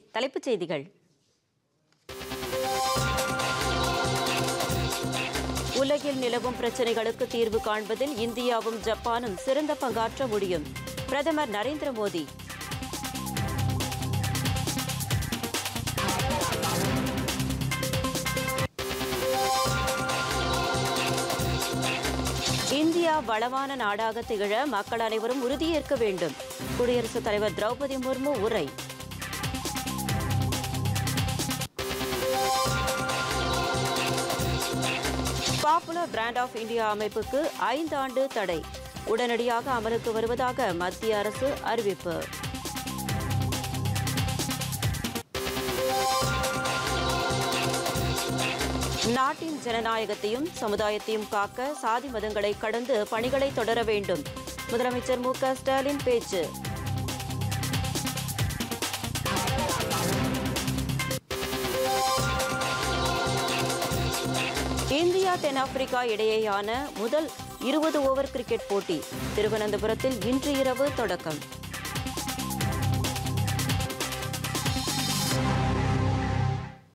தலைப்புச் செய்திகள் உலகில் நிலவும் பிரச்சனைகளுக்கு தீர்வு காண்பதில் இந்தியாவும் ஜப்பானும் சிறந்த பங்காற்ற முடியும் பிரதமர் நரேந்திர மோடி இந்தியா வளமான நாடாக திகழ மக்கள் அனைவரும் உறுதியேற்க வேண்டும் குடியரசுத் தலைவர் திரௌபதி முர்மு உரை பாப்புலர் பிராண்ட் ஆஃப் இந்தியா அமைப்புக்கு ஐந்து ஆண்டு தடை உடனடியாக அமலுக்கு வருவதாக மத்திய அரசு அறிவிப்பு நாட்டின் ஜனநாயகத்தையும் சமுதாயத்தையும் காக்க சாதி மதங்களை கடந்து பணிகளை தொடர வேண்டும் முதலமைச்சர் மு க ஸ்டாலின் பேச்சு இந்தியா தென்னாப்பிரிக்கா இடையேயான முதல் இருபது ஓவர் கிரிக்கெட் போட்டி திருவனந்தபுரத்தில் இன்று இரவு தொடக்கம்